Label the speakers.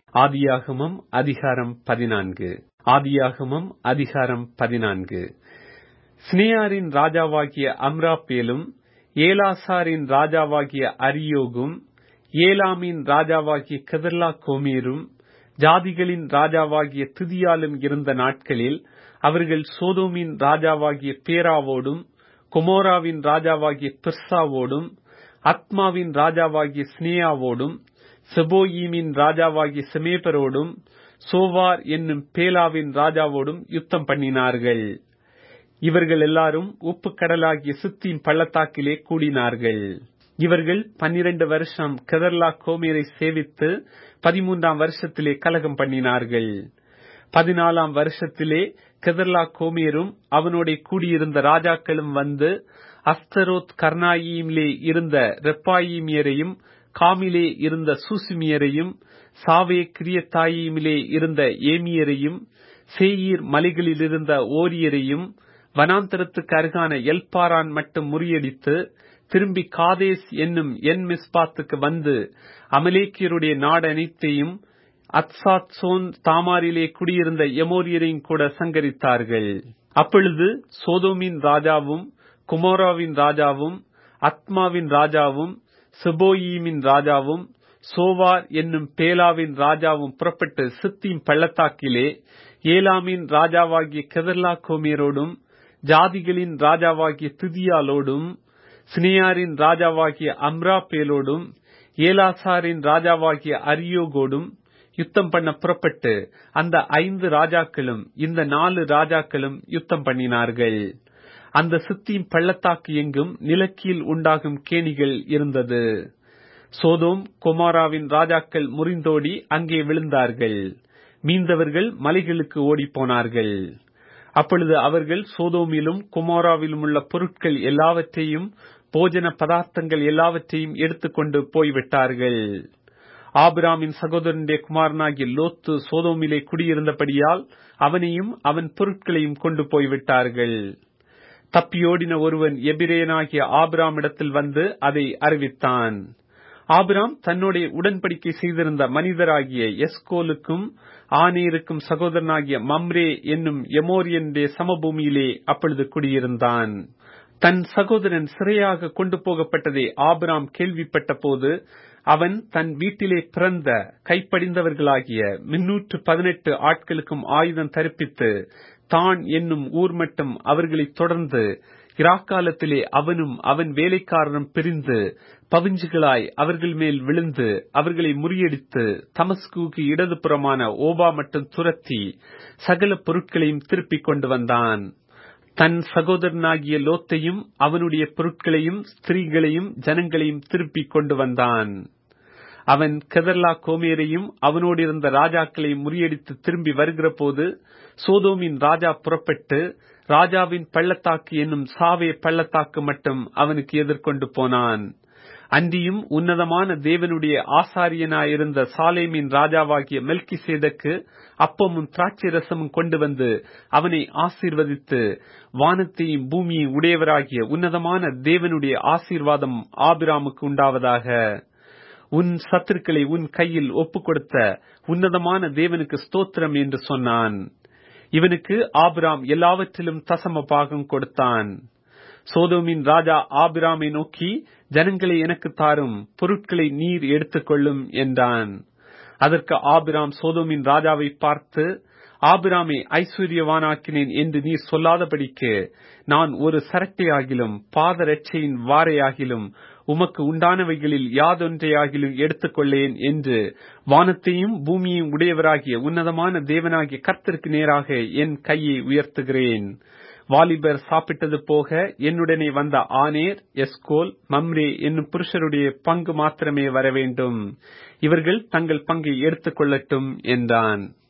Speaker 1: ஆதியாகமம் அதிகாரம் பதினான்கு ஆதியாகமம் அதிகாரம் பதினான்கு சினியாரின் ராஜாவாகிய அம்ராப்பேலும் ஏலாசாரின் ராஜாவாகிய அரியோகும் ஏலாமின் ராஜாவாகிய கெதர்லா கோமேரும் ஜாதிகளின் ராஜாவாகிய திதியாலும் இருந்த நாட்களில் அவர்கள் சோதோமின் ராஜாவாகிய பேராவோடும் கொமோராவின் ராஜாவாகிய பிர்சாவோடும் அத்மாவின் ராஜாவாகிய ஸ்னேயாவோடும் செபோயீமின் ராஜாவாகிய செமேபரோடும் சோவார் என்னும் பேலாவின் ராஜாவோடும் யுத்தம் பண்ணினார்கள் இவர்கள் எல்லாரும் உப்பு கடலாகிய சித்தின் பள்ளத்தாக்கிலே கூடினார்கள் இவர்கள் பன்னிரண்டு வருஷம் கெதர்லா கோமேரை சேவித்து பதிமூன்றாம் வருஷத்திலே கலகம் பண்ணினார்கள் பதினாலாம் வருஷத்திலே கெதர்லா கோமேரும் அவனோட கூடியிருந்த ராஜாக்களும் வந்து அஸ்தரோத் கர்னாயிமிலே இருந்த ரெப்பாயிமியரையும் காமிலே இருந்த சூசிமியரையும் சாவே கிரியத்தாயிமிலே இருந்த ஏமியரையும் சேயீர் மலைகளில் இருந்த ஓரியரையும் வனாந்தரத்துக்கு அருகான எல்பாரான் மட்டும் முறியடித்து திரும்பி காதேஸ் என்னும் என் மிஸ்பாத்துக்கு வந்து அமலேக்கியருடைய நாடு அனைத்தையும் அத்சாத் சோன் தாமாரிலே குடியிருந்த எமோரியரையும் கூட சங்கரித்தார்கள் அப்பொழுது சோதோமின் ராஜாவும் குமோராவின் ராஜாவும் அத்மாவின் ராஜாவும் செபோயீமின் ராஜாவும் சோவார் என்னும் பேலாவின் ராஜாவும் புறப்பட்டு சித்தின் பள்ளத்தாக்கிலே ஏலாமின் ராஜாவாகிய கெதர்லா கோமேரோடும் ஜாதிகளின் ராஜாவாகிய திதியாலோடும் சினியாரின் ராஜாவாகிய அம்ராபேலோடும் ஏலாசாரின் ராஜாவாகிய அரியோகோடும் யுத்தம் பண்ண புறப்பட்டு அந்த ஐந்து ராஜாக்களும் இந்த நாலு ராஜாக்களும் யுத்தம் பண்ணினார்கள் அந்த சித்தின் பள்ளத்தாக்கு எங்கும் நிலக்கீழ் உண்டாகும் கேணிகள் இருந்தது சோதோம் குமாராவின் ராஜாக்கள் முறிந்தோடி அங்கே விழுந்தார்கள் மீந்தவர்கள் மலைகளுக்கு ஓடி போனார்கள் அப்பொழுது அவர்கள் சோதோமிலும் குமாராவிலும் உள்ள பொருட்கள் எல்லாவற்றையும் போஜன பதார்த்தங்கள் எல்லாவற்றையும் எடுத்துக்கொண்டு போய்விட்டார்கள் ஆபிராமின் சகோதரனுடைய குமாரனாகிய லோத்து சோதோமிலே குடியிருந்தபடியால் அவனையும் அவன் பொருட்களையும் கொண்டு போய்விட்டார்கள் தப்பியோடின ஒருவன் எபிரேனாகிய ஆபிராமிடத்தில் வந்து அதை அறிவித்தான் ஆபிராம் தன்னுடைய உடன்படிக்கை செய்திருந்த மனிதராகிய எஸ்கோலுக்கும் ஆனீருக்கும் சகோதரனாகிய மம்ரே என்னும் எமோரியனுடைய சமபூமியிலே அப்பொழுது குடியிருந்தான் தன் சகோதரன் சிறையாக கொண்டு போகப்பட்டதை ஆபிராம் கேள்விப்பட்ட போது அவன் தன் வீட்டிலே பிறந்த கைப்படிந்தவர்களாகிய முன்னூற்று பதினெட்டு ஆட்களுக்கும் ஆயுதம் தரிப்பித்து தான் என்னும் ஊர் மட்டும் அவர்களை தொடர்ந்து இராக்காலத்திலே அவனும் அவன் வேலைக்காரனும் பிரிந்து பவிஞ்சுகளாய் அவர்கள் மேல் விழுந்து அவர்களை முறியடித்து தமஸ்குக்கு இடதுபுறமான ஓபா மட்டும் துரத்தி சகல பொருட்களையும் திருப்பிக் கொண்டு வந்தான் தன் சகோதரனாகிய லோத்தையும் அவனுடைய பொருட்களையும் ஸ்திரீகளையும் ஜனங்களையும் திருப்பிக் கொண்டு வந்தான் அவன் கெதர்லா கோமேரையும் அவனோடு இருந்த ராஜாக்களையும் முறியடித்து திரும்பி வருகிற போது சோதோமின் ராஜா புறப்பட்டு ராஜாவின் பள்ளத்தாக்கு என்னும் சாவே பள்ளத்தாக்கு மட்டும் அவனுக்கு எதிர்கொண்டு போனான் அன்றியும் உன்னதமான தேவனுடைய ஆசாரியனாயிருந்த சாலேமின் ராஜாவாகிய மெல்கி சேதக்கு அப்பமும் திராட்சை ரசமும் கொண்டு வந்து அவனை ஆசீர்வதித்து வானத்தையும் பூமியை உடையவராகிய உன்னதமான தேவனுடைய ஆசீர்வாதம் ஆபிராமுக்கு உண்டாவதாக உன் சத்துருக்களை உன் கையில் ஒப்புக் கொடுத்த உன்னதமான தேவனுக்கு ஸ்தோத்திரம் என்று சொன்னான் இவனுக்கு ஆபிராம் எல்லாவற்றிலும் தசம பாகம் கொடுத்தான் சோதோமின் ராஜா ஆபிராமை நோக்கி ஜனங்களை எனக்கு தாரும் பொருட்களை நீர் எடுத்துக்கொள்ளும் என்றான் அதற்கு ஆபிராம் சோதோமின் ராஜாவை பார்த்து ஆபிராமை ஐஸ்வர்யவானாக்கினேன் என்று நீர் சொல்லாதபடிக்கு நான் ஒரு சரட்டையாகிலும் பாதரட்சையின் வாரையாகிலும் உமக்கு உண்டானவைகளில் யாதொன்றையாகிலும் எடுத்துக்கொள்ளேன் என்று வானத்தையும் பூமியையும் உடையவராகிய உன்னதமான தேவனாகிய கர்த்தருக்கு நேராக என் கையை உயர்த்துகிறேன் வாலிபர் சாப்பிட்டது போக என்னுடனே வந்த ஆனேர் எஸ்கோல் மம்ரே என்னும் புருஷருடைய பங்கு மாத்திரமே வர வேண்டும் இவர்கள் தங்கள் பங்கை எடுத்துக் கொள்ளட்டும் என்றான்